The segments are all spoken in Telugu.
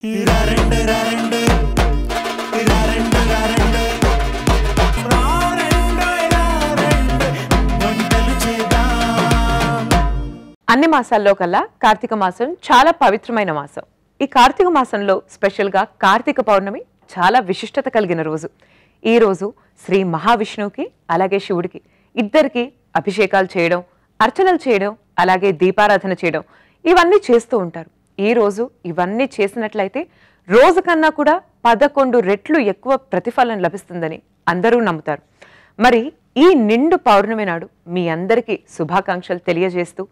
రారెండు రారెండు రారెండు రారెండు రారెండు రారెండు వంటలు చేద్దాం అన్ని మాసాల్లో కల్లా కార్తీక మాసం చాలా పవిత్రమైన మాసం ఈ కార్తీక మాసంలో స్పెషల్గా కార్తీక పౌర్ణమి చాలా విశిష్టత కలిగిన రోజు ఈ రోజు శ్రీ మహావిష్ణువుకి అలాగే శివుడికి ఇద్దరికి అభిషేకాలు చేయడం అర్చనలు చేయడం అలాగే దీపారాధన చేయడం ఇవన్నీ చేస్తూ ఉంటారు ఈ రోజు ఇవన్నీ చేసినట్లయితే రోజు కన్నా కూడా పదకొండు రెట్లు ఎక్కువ ప్రతిఫలం లభిస్తుందని అందరూ నమ్ముతారు మరి ఈ నిండు పౌర్ణమి నాడు మీ అందరికీ శుభాకాంక్షలు తెలియజేస్తూ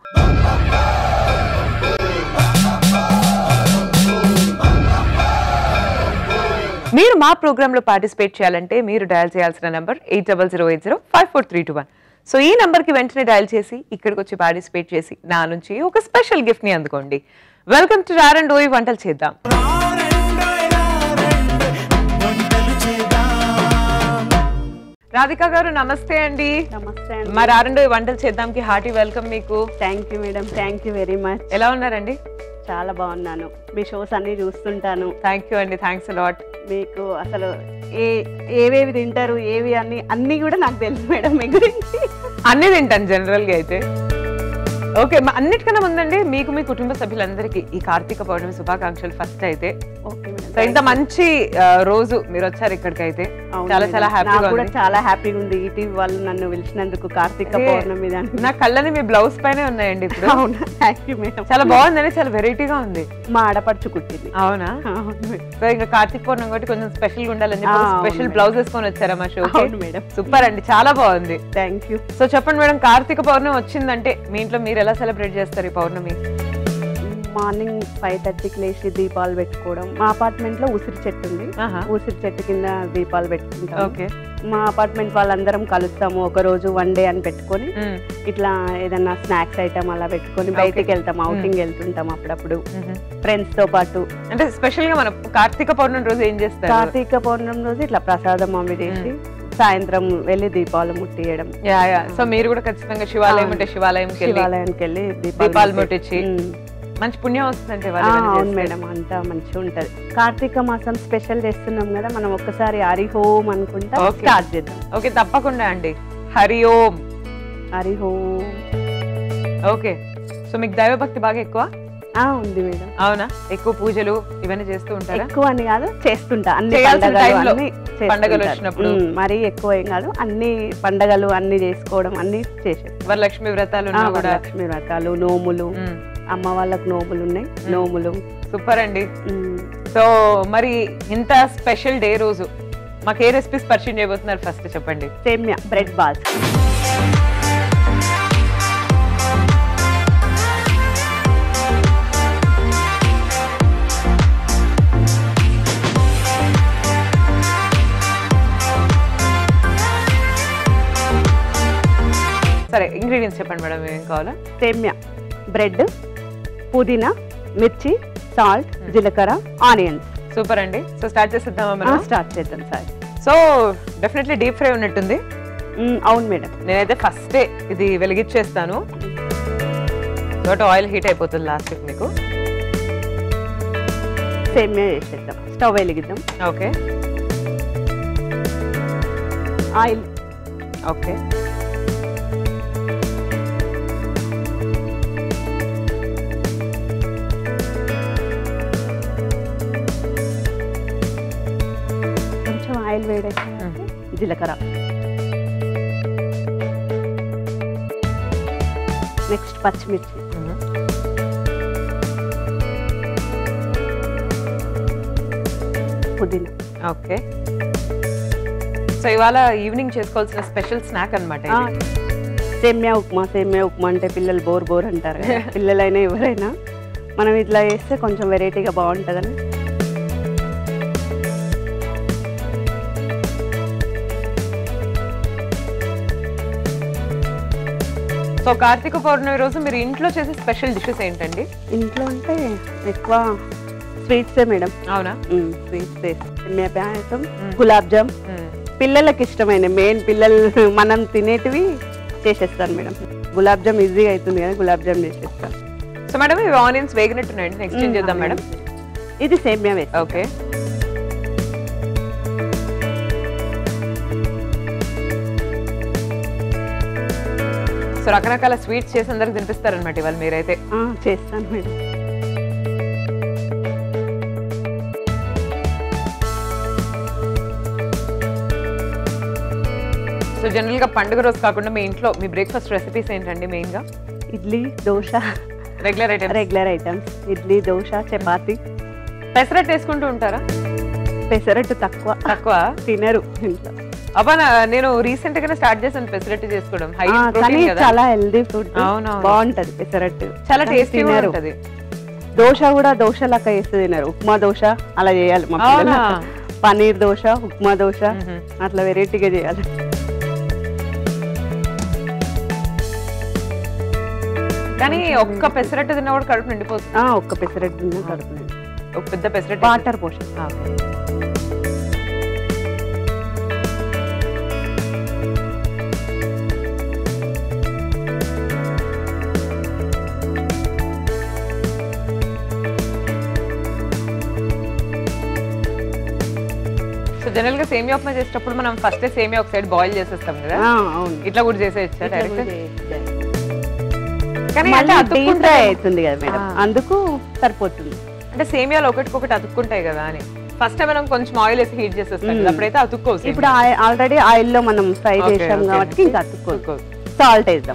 మీరు మా ప్రోగ్రాంలో పార్టిసిపేట్ చేయాలంటే మీరు డయల్ చేయాల్సిన number eight double zero eight zero five four three two one so ఈ నెంబర్కి వెంటనే డయల్ చేసి ఇక్కడికి వచ్చి పార్టిసిపేట్ చేసి నా నుంచి ఒక స్పెషల్ గిఫ్ట్ని అందుకోండి వెల్కమ్ టు రార్ అండ్ ఓయి వంటలు చేద్దాం రారెండు రారెండు వంటలు చేద్దాం రాధిక గారు నమస్తే అండి నమస్తే అండి మా రారండో వంటలు చేద్దాంకి హార్టీ వెల్కమ్ మీకు thank you madam thank you very much ఎలా ఉన్నారండి చాలా బాగున్నాను మీ షోస్ అన్ని చూస్తుంటాను థ్యాంక్ యూ అండి థ్యాంక్స్ లాట్ మీకు అసలు ఏ ఏవేవి తింటారు ఏవి అన్ని అన్ని కూడా నాకు తెలుసు మేడం మీ గురించి అన్ని తింటాను జనరల్ గా అయితే ఓకే మా అన్నిటికన్నా ముందండి మీకు మీ కుటుంబ సభ్యులందరికీ ఈ కార్తీక పౌర్ణమి శుభాకాంక్షలు ఫస్ట్ అయితే ఓకే సో ఇంత మంచి ఆ, రోజు మీరు వచ్చారు ఇక్కడికైతే చాలా చాలా నాకు హ్యాపీగా కూడా ఉంది చాలా హ్యాపీగా ఉంది ఈటీవీ వాళ్ళు నన్ను పిలిచినందుకు కార్తీక అదే. పౌర్ణమి దానికి నా కళ్ళని మీ బ్లౌజ్ పైనే ఉన్నాయండి ఇప్పుడు అవునా థ్యాంక్ యూ మేడం చాలా బాగుందండి చాలా వెరైటీగా ఉంది మా ఆడపడుచు కుట్టింది అవునా అవును మేడం. సో ఇంకా కార్తీక పౌర్ణమి కాబట్టి కొంచెం స్పెషల్ గా ఉండాలని ఆ, అవును స్పెషల్ మేడం. బ్లౌజ్ వేసుకొని వచ్చారా మా షోకి అవును మేడం సూపర్ అండి చాలా బాగుంది థ్యాంక్ యూ సో చెప్పండి మేడం కార్తీక పౌర్ణమి వచ్చిందంటే మీ ఇంట్లో మీరు ఎలా సెలబ్రేట్ చేస్తారు ఈ పౌర్ణమి మార్నింగ్ ఫైవ్ థర్టీకి లేచి దీపాలు పెట్టుకోవడం మా అపార్ట్మెంట్ లో ఉసిరి చెట్టు ఉంది ఆహా. ఉసిరి చెట్టు కింద దీపాలు పెట్టుకుంటాం ఓకే మా అపార్ట్మెంట్ వాళ్ళందరం కలుస్తాము ఒక రోజు వన్ డే అని పెట్టుకొని మ్మ్. ఇట్లా ఏదన్నా స్నాక్స్ ఐటమ్ అలా పెట్టుకొని బయటికి వెళ్తాం అవుటింగ్ వెళ్తుంటాం అప్పుడప్పుడు మ్మ్. ఫ్రెండ్స్ తో పాటు అంటే స్పెషల్ గా మనం కార్తీక పౌర్ణమి రోజు ఏం చేస్తారు కార్తీక పౌర్ణమి రోజు ఇట్లా ప్రసాదం అవి చేసి సాయంత్రం వెళ్ళి దీపాలు ముట్టియడం యా యా సో మీరు కూడా ఖచ్చితంగా శివాలయం అవును. ఉంటే శివాలయంకి వెళ్ళి శివాలయానికి వెళ్ళి దీపాలు ముట్టించి ఉమ్. మంచి పుణ్యం వస్తుందంటే ఆ, వాళ్ళు ఇవన్నీ అవును చేస్తే. మేడం అంతా మంచిగా ఉంటది కార్తీక మాసం స్పెషల్ చేస్తున్నాం కదా మనం ఒక్కసారి హరి హోం అనుకుంటా Okay. స్టార్ట్ చేద్దాం ఓకే తప్పకుండా అండి హరి ఓం హరి హోం ఓకే సో మీకు దైవభక్తి బాగా ఎక్కువ ఆ ఉంది మేడం అవునా ఎక్కువ పూజలు ఇవన్నీ చేస్తూ ఉంటారా ఎక్కువ అని కాదు చేస్తుంటా అన్ని చేయాల్సిన పండగలు టైంలో, అన్ని చేస్తుంటా. పండగలు వచ్చినప్పుడు. ఉమ్, మరీ ఎక్కువ ఏం కాదు అన్ని పండగలు అన్ని చేసుకోవడం అన్ని చేసేస్తాం వరలక్ష్మి వ్రతాలు ఉన్నా కూడా లక్ష్మీ వ్రతాలు నోములు మ్మ్. అమ్మ వాళ్ళకు నోములు ఉన్నాయి నోములు సూపర్ అండి ఉమ్, సో మరి ఇంత స్పెషల్ డే రోజు మాకు ఏ రెసిపీస్ పరిచయం చేయబోతున్నారు ఫస్ట్ చెప్పండి సేమ్యా బ్రెడ్ బాల్స్ సరే ఇంగ్రీడియంట్స్ చెప్పండి మేడం ఏం కావాలా సేమ్యా బ్రెడ్ పుదీనా మిర్చి సాల్ట్ జీలకర్ర ఆనియన్స్ సూపర్ అండి సో స్టార్ట్ చేసేద్దామా మనం స్టార్ట్ చేద్దాం sir so definitely deep fry ఉన్నట్టుంది ఉమ్, అవును మేడం నేనైతే ఫస్టే ఇది వెలిగించేస్తాను తోట ఆయిల్ హీట్ అయిపోతుంది లాస్ట్ మీకు సేమ్యా చేసేద్దాం స్టవ్ వెలిగిద్దాం ఓకే ఆయిల్ ఓకే కొంచెం ఆయిల్ వేడేసి జీలకర్ర నెక్స్ట్ పచ్చిమిర్చి పుదీనా ఓకే సో ఇవాళ ఈవినింగ్ చేసుకోవాల్సిన స్పెషల్ స్నాక్ అనమాట ఆ, సేమ్యా ఉప్మా సేమ్యా ఉప్మా అంటే పిల్లలు బోర్ బోర్ అంటారు కదా. పిల్లలైనా ఎవరైనా మనం ఇట్లా చేస్తే కొంచెం వెరైటీగా బాగుంటుందని సో కార్తీక పౌర్ణమి రోజు మీరు ఇంట్లో చేసే స్పెషల్ డిషెస్ ఏంటండి ఇంట్లో అంటే ఎక్కువ స్వీట్సే మేడం అవునా స్వీట్స్ సేమ్యా పాయసం గులాబ్ జామ్ మ్మ్. పిల్లలకి ఇష్టమైన మెయిన్ పిల్లలు మనం తినేటివి చేసేస్తాను మేడం గులాబ్ జామ్ ఈజీగా అవుతుంది కదా గులాబ్ జామ్ చేసేస్తాను సో మేడం ఇవి ఆనియన్స్ వేగినట్టున్నాయండి నెక్స్ట్ ఏం చేద్దాం మేడం ఇది సేమ్యా వేసి ఓకే సో రకరకాల స్వీట్స్ చేసి అందరికి తినిపిస్తారనమాట ఇవాళ మీరైతే ఆ, చేస్తాను మేడం సో జనరల్ గా పండుగ రోజు కాకుండా మీ ఇంట్లో మీ బ్రేక్ఫాస్ట్ రెసిపీస్ ఏంటండి మెయిన్ గా idli dosa regular item regular items idli dosa chapati పెసరట్ వేసుకుంటూ ఉంటారా పెసరట్టు తక్కువ తక్కువ తినరు ఇంట్లో అబ్బా నా- నేను రీసెంట్ గానే స్టార్ట్ చేశాను పెసరట్ చేసుకోవడం హై ఆ, కానీ ప్రోటీన్ కదా చాలా హెల్దీ ఫుడ్ అవునవును. బాగుంటది పెసరట్టు చాలా కానీ టేస్టీ తినరు. ఉంటది దోశ కూడా దోశ లెక్క వేస్తే తినరు ఉప్మా దోశ అలా చేయాలి మా అవునా? పిల్లలు పన్నీర్ దోశ ఉప్మా దోశ మ్మ్. అట్లా వెరైటీగా చేయాలి కానీ ఒక్క పెసరట్టు తిన్నా కూడా కడుపు నిండిపోతుంది ఆ, ఒక్క పెసరట్టు తిన్నా కడుపులేదు ఒక పెద్ద పెసరట్టు వాటర్ పోషన్ ఆ, ఓకే. సో జనరల్ గా సేమియా ఉప్మా చేసేటప్పుడు మనం ఫస్ట్ సేమియా ఒక సైడ్ బాయిల్ చేసేస్తాం కదా ఆ, అవును ఇట్లా కూడా చేసేయచ్చా ఇట్లా కూడా డైరెక్ట్ చేయొచ్చు. కానీ మళ్ళీ అంటే డీప్ అతుక్కుంటాయి ఫ్రై అవుతుంది కదా మేడం ఆ. అందుకు సరిపోతుంది అంటే సేమియాలు ఒకటికొకటి అతుక్కుంటాయి కదా అని ఫస్ట్ మనం కొంచెం ఆయిల్ వేసి హీట్ చేసేస్తాం కదా అప్పుడైతే అతుక్కో ఇప్పుడు ఆల్రెడీ ఆయిల్ లో మనం ఫ్రై Okay, చేసాం okay. కాబట్టి ఇంకా అతుక్కోదు సాల్ట్ వేద్దాం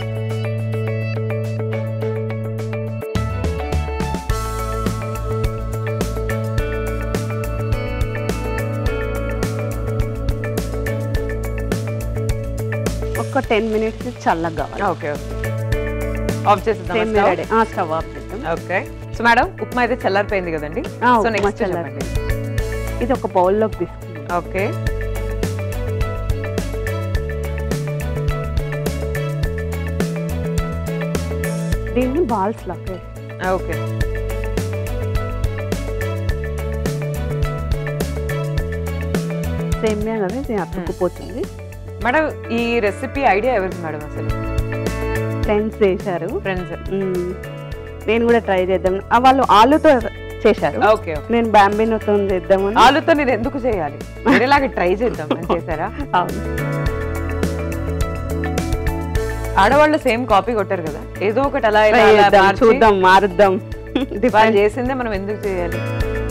ఒక టెన్ మినిట్స్ చల్లగా కావాలి ఓకే ఓకే ఆఫ్ చేసేద్దాం సేమ్ రెడీ స్టవ్ ఆఫ్ చేద్దాం ఓకే సో మేడం ఉప్మా అయితే చల్లారిపోయింది కదండి ఆ, సో ఉప్మా నెక్స్ట్ చల్లారి- చెప్పండి ఇది ఒక బౌల్లోకి తీసుకుందాం ఓకే దీన్ని బాల్స్ లాగా వేస్తాం. ఓకే సేమ్యా కదా ఇది అతుక్కుపోతుంది మేడం ఈ రెసిపీ ఐడియా ఎవరిది మేడం అసలు ఫ్రెండ్స్ చేశారు ఫ్రెండ్స్ మ్మ్. నేను కూడా ట్రై చేద్దాం ఆ, వాళ్ళు ఆలుతో చేశారు ఓకే నేను బాంబినోతో చేద్దామని ఆలుతో నేను ఎందుకు చేయాలి వేరేలాగా ట్రై చేద్దాం అని చేశారా అవును ఆడవాళ్ళు సేమ్ కాపీ కొట్టారు కదా ఏదో ఒకటి అలా ఇలా ట్రై అలా చేద్దాం మార్చి చూద్దాం మారుద్దాం వాళ్ళు చేసిందే మనం ఎందుకు చేయాలి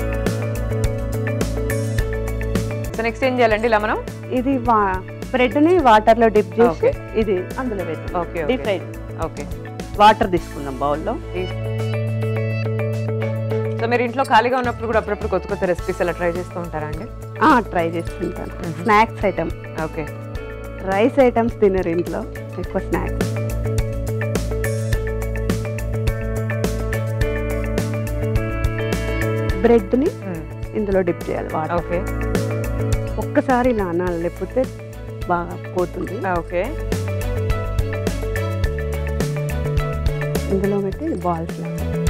సో నెక్స్ట్ ఏం చేయాలండి ఇలా మనం ఇది బ్రెడ్ ని వాటర్ లో డిప్ చేసి Okay. ఇది అందులో వేద్దాం okay deep fry okay water తీసుకుందాం బౌల్లో సో మీరు ఇంట్లో ఖాళీగా ఉన్నప్పుడు కూడా అప్పుడప్పుడు కొత్త కొత్త రెసిపీస్ అలా ట్రై చేస్తూ ఉంటారా అండి ట్రై చేస్తుంటాను Mhm. Snacks item okay rice items తినరు ఇంట్లో ఎక్కువ స్నాక్స్ బ్రెడ్ ని ఇందులో డిప్ చేయాలి వాటర్ ఓకే ఒక్కసారి ఇలా అనాలి లేకపోతే బాగా పోతుంది ఓకే ఇందులో పెట్టి బాల్స్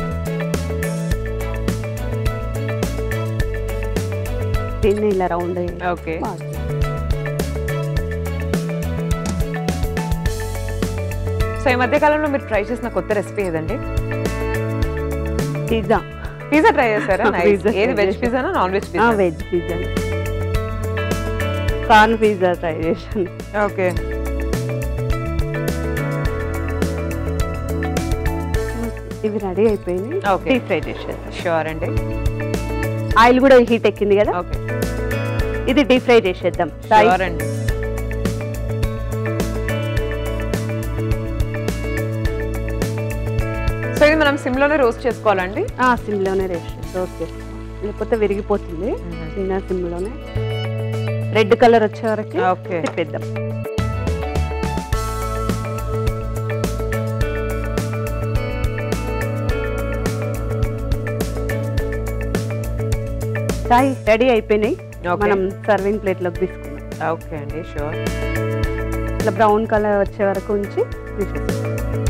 దీన్ని ఇలా రౌండ్ ఓకే సో ఈ మధ్య కాలంలో మీరు ట్రై చేసిన కొత్త రెసిపీ ఏదండి పిజ్జా పిజ్జా ట్రై చేశారా Nice. Pizza ఏది try వెజ్ చేశాను. పిజ్జానా non veg pizza veg pizza corn pizza try చేశాను ఓకే ఇవి రెడీ అయిపోయినాయి Okay. డీప్ ఫ్రై చేసేద్దాం షూర్ అండి ఆయిల్ కూడా హీట్ ఎక్కింది కదా ఓకే ఇది డీప్ ఫ్రై చేసేద్దాం Right? షూర్ అండి సో ఇది మనం సిమ్ లోనే రోస్ట్ చేసుకోవాలండి ఆ, సిమ్లోనే రేస్ట్ రోస్ట్ చేసుకోవాలి లేకపోతే విరిగిపోతుంది చిన్న సిమ్లోనే రెడ్ కలర్ వచ్చే వరకు ఓకే తిప్పేద్దాం చాయ్ రెడీ అయిపోయినాయి Okay. మనం సర్వింగ్ ప్లేట్లోకి తీసుకుందాం ఓకే అండి షూర్ ఇట్లా బ్రౌన్ కలర్ వచ్చే వరకు ఉంచి తీసేస్తాం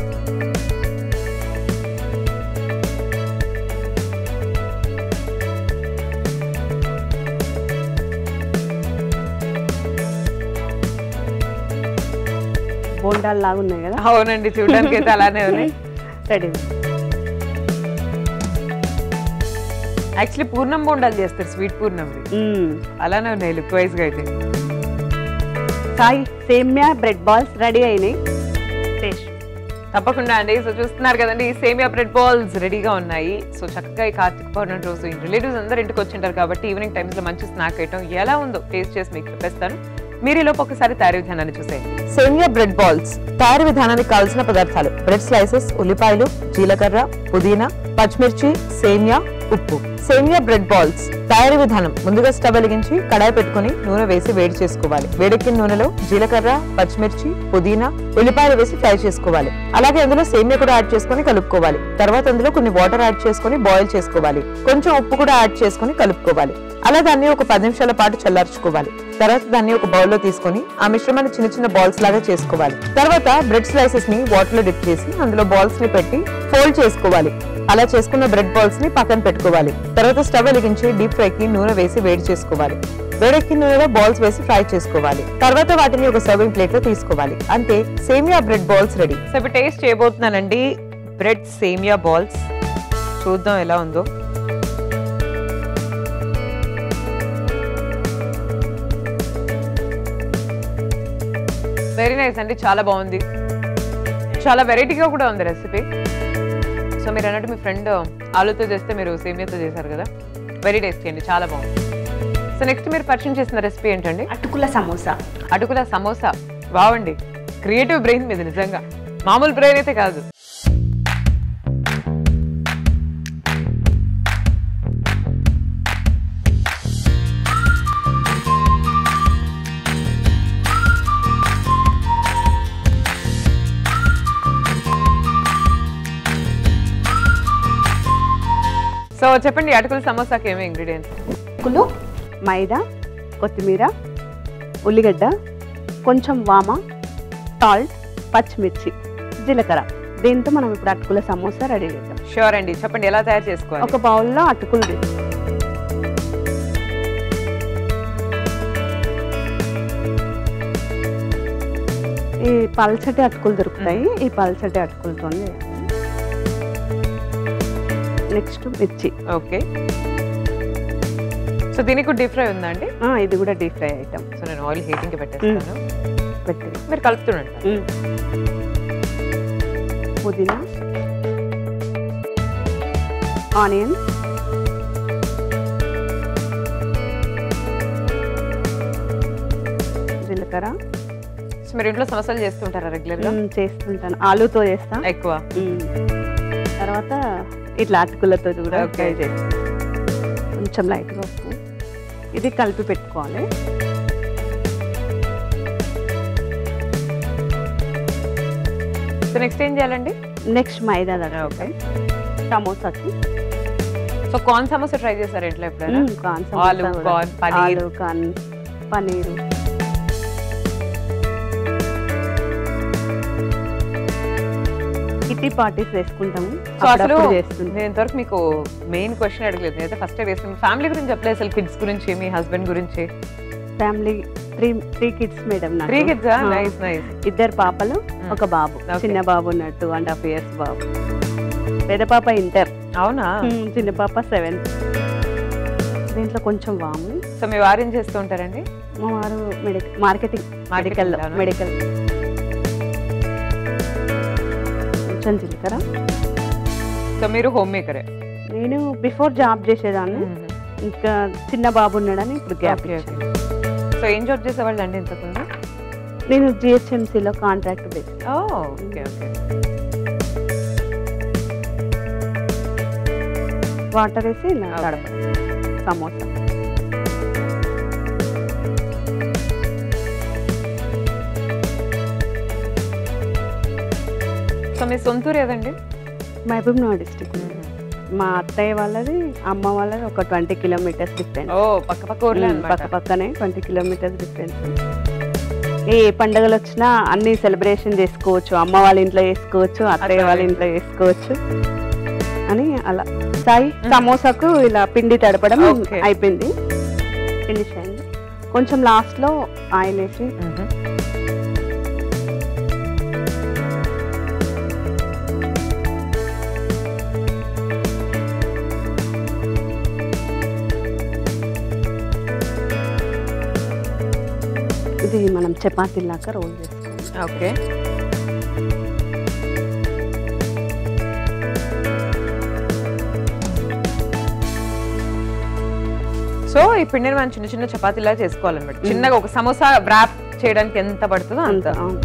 బోండాలు లాగా ఉన్నాయి కదా అవునండి చూడడానికి అయితే అలానే ఉన్నాయి రెడీ యాక్చువల్లీ పూర్ణం బొండాలు చేస్తారు స్వీట్ పూర్ణం మ్మ్. అలానే ఉన్నాయి లుక్ వైజ్ గా అయితే సాయి సేమ్యా బ్రెడ్ బాల్స్ రెడీ అయినాయి టేస్ట్ తప్పకుండా అండి సో చూస్తున్నారు కదండి ఈ సేమియా బ్రెడ్ బాల్స్ రెడీగా ఉన్నాయి సో చక్కగా ఈ కార్తీక పౌర్ణమి రోజు ఈ రిలేటివ్స్ అందరు ఇంటికి వచ్చింటారు కాబట్టి ఈవినింగ్ టైమ్స్ లో మంచి స్నాక్ ఐటమ్ ఎలా ఉందో టేస్ట్ చేసి మీకు చెప్పేస్తాను మీరు ఈలోపు ఒకసారి తయారీ విధానాన్ని చూసేయండి సేమియా బ్రెడ్ బాల్స్ తయారీ విధానానికి కావాల్సిన పదార్థాలు బ్రెడ్ స్లైసెస్ ఉల్లిపాయలు జీలకర్ర పుదీనా పచ్చిమిర్చి సేమియా ఉప్పు సేమియా బ్రెడ్ బాల్స్ తయారీ విధానం ముందుగా స్టవ్ వెలిగించి కడాయి పెట్టుకుని నూనె వేసి వేడి చేసుకోవాలి వేడెక్కిన నూనెలో జీలకర్ర పచ్చిమిర్చి పుదీనా ఉల్లిపాయలు వేసి ఫ్రై చేసుకోవాలి అలాగే అందులో సేమియా కూడా యాడ్ చేసుకొని కలుపుకోవాలి తర్వాత అందులో కొన్ని వాటర్ యాడ్ చేసుకొని బాయిల్ చేసుకోవాలి కొంచెం ఉప్పు కూడా యాడ్ చేసుకొని కలుపుకోవాలి అలా దాన్ని ఒక పది నిమిషాల పాటు చల్లార్చుకోవాలి తర్వాత దాన్ని ఒక బౌల్ లో తీసుకొని ఆ మిశ్రమాన్ని చిన్న చిన్న బాల్స్ లాగా చేసుకోవాలి తర్వాత బ్రెడ్ స్లైసెస్ ని వాటర్ లో డిప్ చేసి అందులో బాల్స్ ని పెట్టి ఫోల్డ్ చేసుకోవాలి అలా చేసుకున్న బ్రెడ్ బాల్స్ ని పక్కన పెట్టుకోవాలి తర్వాత స్టవ్ వెలిగించి డీప్ ఫ్రై కి నూనె వేసి వేడి చేసుకోవాలి వేడెక్కిన నూనెలో బాల్స్ వేసి ఫ్రై చేసుకోవాలి తర్వాత వాటిని ఒక సర్వింగ్ ప్లేట్ లో తీసుకోవాలి అంతే సేమియా బ్రెడ్ బాల్స్ రెడీ సో ఇప్పుడు టేస్ట్ చేయబోతున్నానండి బ్రెడ్ సేమియా బాల్స్ చూద్దాం ఎలా ఉందో వెరీ నైస్ అండి చాలా బాగుంది చాలా వెరైటీగా కూడా ఉంది రెసిపీ సో మీరు అన్నట్టు మీ ఫ్రెండ్ ఆలుతో చేస్తే మీరు సేమియాతో చేశారు కదా వెరీ టేస్టీ అండి చాలా బాగుంది సో నెక్స్ట్ మీరు పరిచయం చేసిన రెసిపీ ఏంటండి అటుకుల సమోసా అటుకుల సమోసా బావండి క్రియేటివ్ బ్రెయిన్ మీద నిజంగా మామూలు బ్రెయిన్ అయితే కాదు సో చెప్పండి అటుకుల సమోసాకి ఏమి ఇంగ్రీడియంట్స్ అటుకులు మైదా కొత్తిమీర ఉల్లిగడ్డ కొంచెం వామ సాల్ట్ పచ్చిమిర్చి జీలకర్ర దీంతో మనం ఇప్పుడు అటుకుల సమోసా రెడీ చేద్దాం షూర్ అండి చెప్పండి ఎలా తయారు చేసుకోవాలి ఒక బౌల్లో అటుకులు వేసి ఈ పల్చటి అటుకులు దొరుకుతాయి ఈ పల్చటి అటుకులతో నెక్స్ట్ మిర్చి ఓకే సో దీనికి డీప్ ఫ్రై ఉందా అండి ఆ, ఇది కూడా డీప్ ఫ్రై ఐటమ్ సో నేను ఆయిల్ హీటింగ్ కి పెట్టేస్తాను పెట్టి మీరు కలుపుతుండండి మ్మ్. పుదీనా ఆనియన్ జీలకర్ర సో మీరు ఇంట్లో సమస్యలు చేస్తుంటారా రెగ్యులర్ గా మ్మ్, చేస్తుంటాను ఆలూతో చేస్తా ఎక్కువ మ్మ్. తర్వాత ఇట్లా అటుకులతో కూడా Okay. ఫ్రై చేస్తాను కొంచెం లైట్గా ఉప్పు ఇది కలిపి పెట్టుకోవాలి సో నెక్స్ట్ ఏం చేయాలండి నెక్స్ట్ మైదా దగ్గర ఓకే సమోసాకి సో కార్న్ సమోసా ట్రై చేశారు ఇంట్లో ఎప్పుడైనా మ్మ్, కార్న్ ఆలు, సమోసా కూడా. కార్న్, పనీర్. ఆలు కార్న్ పనీరు కిట్టి పార్టీస్ వేసుకుంటాము సో అసలు అప్పుడప్పుడు చేస్తుంటాం నేను ఇంతవరకు మీకు మెయిన్ క్వశ్చన్ అడగలేదు నేనైతే ఫస్ట్ వేసిన ఫ్యామిలీ గురించి చెప్పలేదు అసలు కిడ్స్ గురించి మీ హస్బెండ్ గురించి family three three kids madam నాకు. త్రీ కిడ్స్ ఆ. నైస్ నైస్ ఇద్దరు పాపలు ఒక బాబు Okay. చిన్న బాబు ఉన్నట్టు వన్ అండ్ హాఫ్ ఇయర్స్ బాబు పెద్ద పాప ఇంటర్ అవునా చిన్న పాప సెవెంత్ దీంట్లో కొంచెం వాము సో మీ వారు ఏం చేస్తూ ఉంటారండి మా వారు మెడికల్ మార్కెటింగ్ మెడికల్ లోనా? మెడికల్ కొంచెం జీలకర్ర సో మీరు హోమ్ మేకరే నేను బిఫోర్ జాబ్ చేసేదాన్ని ఇంకా చిన్న బాబు ఉన్నాడని ఇప్పుడు గ్యాప్ ఓకే ఓకే సో ఏం జాబ్ చేసేవాళ్ళు అండి ఇంతకుముందు నేను జిహెచ్ఎంసీలో కాంట్రాక్ట్ బేస్ ఓ ఓకే ఓకే వాటర్ వేసి ఇలా Okay. తడప సమోసా సో మీ సొంతూరు ఏదండి మహబూబ్ నగర్ డిస్టిక్ మా అత్తయ్య వాళ్ళది అమ్మ వాళ్ళది ఒక ట్వంటీ కిలోమీటర్స్ డిఫరెన్స్ ఓ పక్క పక్క ఊర్లే పక్క అన్నమాట పక్కనే ట్వంటీ కిలోమీటర్స్ డిఫరెన్స్ ఏ పండుగలు వచ్చినా అన్ని సెలబ్రేషన్ చేసుకోవచ్చు అమ్మ వాళ్ళ ఇంట్లో చేసుకోవచ్చు అత్తయ్య వాళ్ళ ఇంట్లో చేసుకోవచ్చు అని అలా సాయి సమోసాకు ఇలా పిండి తడపడం Okay. అయిపోయింది ఫినిష్ అయింది కొంచెం లాస్ట్లో ఆయిల్ వేసి మ్మ్. ఇది మనం చపాతీలాగా రోల్ చేసుకోవాలి ఓకే సో ఈ పిండిని మనం చిన్న చిన్న చపాతీలా చేసుకోవాలన్నమాట చిన్నగా ఒక సమోసా వ్రాప్ చేయడానికి ఎంత పడుతుందో అంత అంత అవును.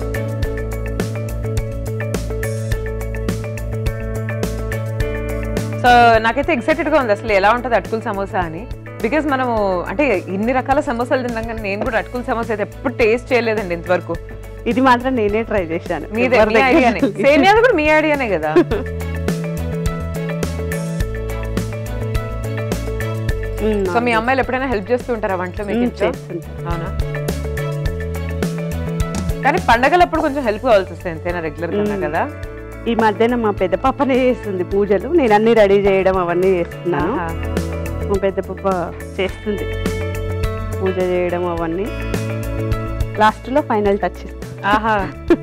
సో నాకైతే ఎక్సైటెడ్ గా ఉంది అసలు ఎలా ఉంటుంది అటుకుల సమోసా అని బికాజ్ మనము అంటే ఇన్ని రకాల సమోసాలు తిన్నాం కానీ నేను కూడా అటుకుల సమోసా అయితే ఎప్పుడు టేస్ట్ చేయలేదండి ఇంతవరకు ఇది మాత్రం నేనే ట్రై చేశాను మీదే ఎవరి మీ దగ్గర ఐడియానే లేదు. సేమియాది కూడా మీ ఐడియానే కదా ఉమ్, సో మీ అమ్మాయిలు ఎప్పుడైనా హెల్ప్ చేస్తూ ఉంటారా వంటలో మీకు ఉమ్, ఇంట్లో? చేస్తుంటారు అవునా కానీ పండగలప్పుడు కొంచెం హెల్ప్ కావాల్సి వస్తుంది అంతేనా రెగ్యులర్ కన్నా మ్మ్. కదా ఈ మధ్యన మా పెద్ద పాపనే చేస్తుంది పూజలు నేను అన్ని రెడీ చేయడం అవన్నీ చేస్తున్నాను ఆహా. మా పెద్ద పాప చేస్తుంది పూజ చేయడం అవన్నీ లాస్ట్లో ఫైనల్ టచ్ ఇస్తాను ఆహా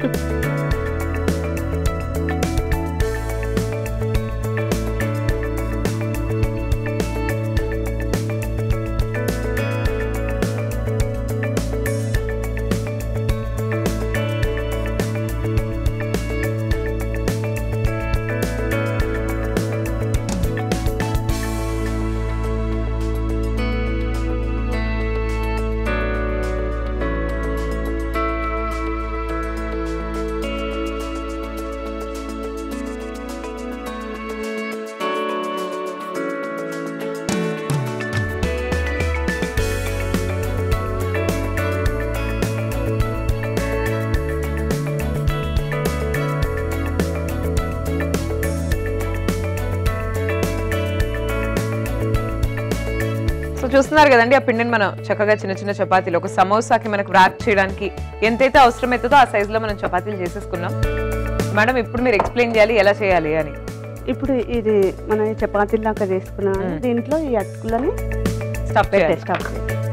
సో చూస్తున్నారు కదండి ఆ పిండిని మనం చక్కగా చిన్న చిన్న చపాతీలు ఒక సమోసాకి మనకు ర్యాప్ చేయడానికి ఎంతైతే అవసరం అవుతుందో ఆ size లో మనం చపాతీలు చేసేసుకున్నాం మేడం ఇప్పుడు మీరు ఎక్స్ప్లెయిన్ చేయాలి ఎలా చేయాలి అని ఇప్పుడు ఇది మనం ఈ చపాతీలాగా చేసుకున్నాం మ్మ్. దీంట్లో ఈ అటుకులని స్టఫ్ పెట్టే చేయాలి స్టఫ్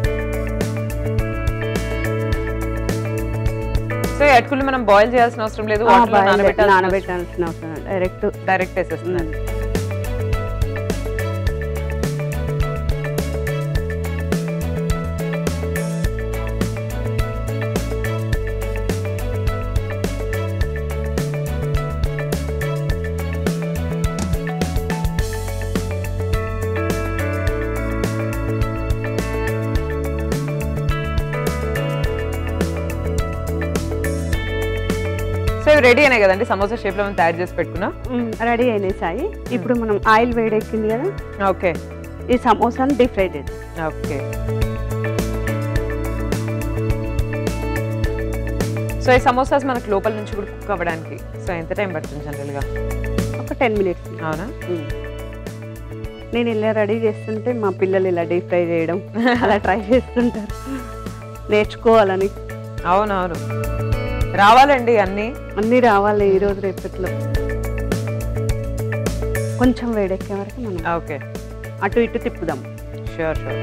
సో ఈ అటుకులు మనం బాయిల్ చేయాల్సిన అవసరం లేదు వాటర్లో నానబెట్టాల్సిన నానబెట్టాల్సిన అవసరం డైరెక్ట్ డైరెక్ట్ వేసేస్తున్నాను సో ఇవి రెడీ అయినాయి కదండి సమోసా షేప్ లో మనం తయారు చేసి పెట్టుకున్నాం రెడీ అయినాయి సాయి ఇప్పుడు మనం ఆయిల్ వేడెక్కింది కదా ఓకే ఈ సమోసాను డీప్ ఫ్రై చేద్దాం ఓకే సో ఈ సమోసాస్ మనకు లోపల నుంచి కూడా కుక్ అవ్వడానికి సో ఎంత టైం పడుతుంది జనరల్ గా ఒక టెన్ మినిట్స్ అవునా నేను ఇలా రెడీ చేస్తుంటే మా పిల్లలు ఇలా డీప్ ఫ్రై చేయడం అలా ట్రై చేస్తుంటారు నేర్చుకోవాలని అవునవును రావాలండి అన్ని అన్నీ రావాలి ఈ రోజు రేపట్లో కొంచెం వేడెక్కే వరకు మనం ఓకే అటు ఇటు తిప్పుదాం షూర్ షూర్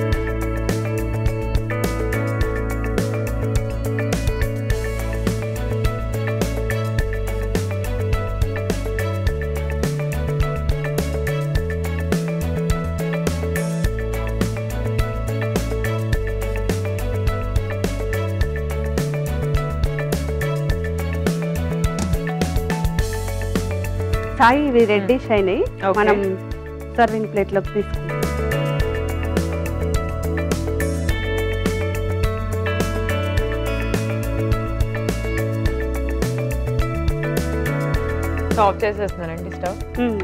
సాయి ఇవి రెడ్డిష్ అయినాయి Okay. మనం సర్వింగ్ ప్లేట్లోకి తీసుకుంటాం సో ఆఫ్ చేసేస్తున్నానండి స్టవ్ మ్మ్.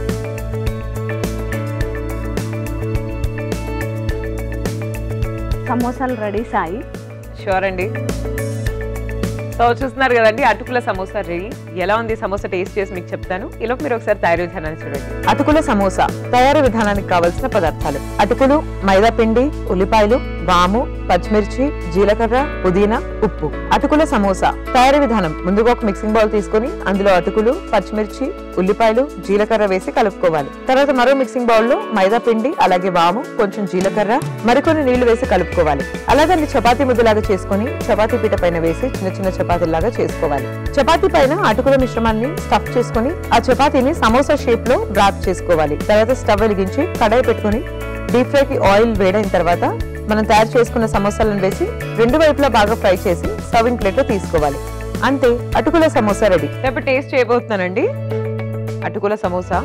సమోసాలు రెడీ సాయి షూర్ అండి సో చూస్తున్నారు కదండి అటుకుల సమోసా రెడీ ఎలా ఉంది సమోసా టేస్ట్ చేసి మీకు చెప్తాను ఇలా మీరు ఒకసారి తయారీ విధానాన్ని చూడండి అటుకుల సమోసా తయారీ విధానానికి కావలసిన పదార్థాలు అటుకులు మైదా పిండి ఉల్లిపాయలు వాము పచ్చిమిర్చి జీలకర్ర పుదీనా ఉప్పు అటుకుల సమోసా తయారీ విధానం ముందుగా ఒక మిక్సింగ్ బౌల్ తీసుకొని అందులో అటుకులు పచ్చిమిర్చి ఉల్లిపాయలు జీలకర్ర వేసి కలుపుకోవాలి తర్వాత మరో మిక్సింగ్ బౌల్ లో మైదా పిండి అలాగే వాము కొంచెం జీలకర్ర మరికొన్ని నీళ్లు వేసి కలుపుకోవాలి అలాగే దాన్ని చపాతీ ముద్దలాగా చేసుకొని చపాతీ పీట పైన వేసి చిన్న చిన్న చపాతీలాగా చేసుకోవాలి చపాతీ పైన అటుకుల మిశ్రమాన్ని స్టఫ్ చేసుకొని ఆ చపాతీని సమోసా షేప్ లో డ్రాప్ చేసుకోవాలి తర్వాత స్టవ్ వెలిగించి కడాయి పెట్టుకొని డీప్ ఫ్రై కి ఆయిల్ వేడైన తర్వాత మనం తయారు చేసుకున్న సమోసాలను వేసి రెండు వైపులా బాగా ఫ్రై చేసి సర్వింగ్ ప్లేట్ లో తీసుకోవాలి అంతే అటుకుల సమోసా రెడీ రేపు టేస్ట్ చేయబోతున్నానండి అటుకుల సమోసా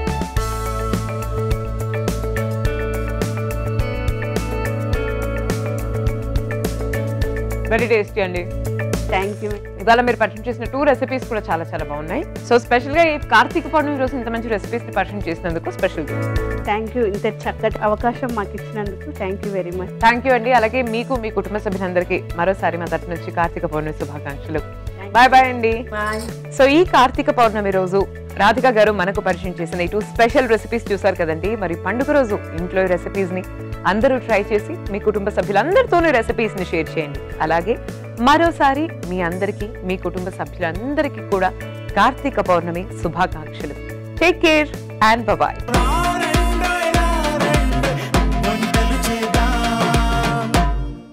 వెరీ టేస్టీ అండి థ్యాంక్ యూ ఇవాళ మీరు పరిచయం చేసిన టూ రెసిపీస్ కూడా చాలా చాలా బాగున్నాయి సో స్పెషల్ గా ఈ కార్తీక పౌర్ణమి రోజు ఇంత మంచి రెసిపీస్ ని పరిచయం చేసినందుకు స్పెషల్ థ్యాంక్ యూ ఇంత చక్కటి అవకాశం మాకు ఇచ్చినందుకు thank you very much thank you అండి అలాగే మీకు మీ కుటుంబ సభ్యులందరికీ మరోసారి మా తరపు నుంచి కార్తీక పౌర్ణమి శుభాకాంక్షలు బాయ్ బాయ్ అండి సో ఈ కార్తీక పౌర్ణమి రోజు రాధిక గారు మనకు పరిచయం చేసిన ఈ టూ స్పెషల్ రెసిపీస్ చూసారు కదండి మరి పండుగ రోజు ఇంట్లో ఈ రెసిపీస్ ని అందరూ ట్రై చేసి మీ కుటుంబ సభ్యులందరితోనూ రెసిపీస్ ని షేర్ చేయండి అలాగే మరోసారి మీ అందరికీ మీ కుటుంబ సభ్యులందరికీ కూడా కార్తీక పౌర్ణమి శుభాకాంక్షలు టేక్ కేర్ అండ్ బాయ్ రా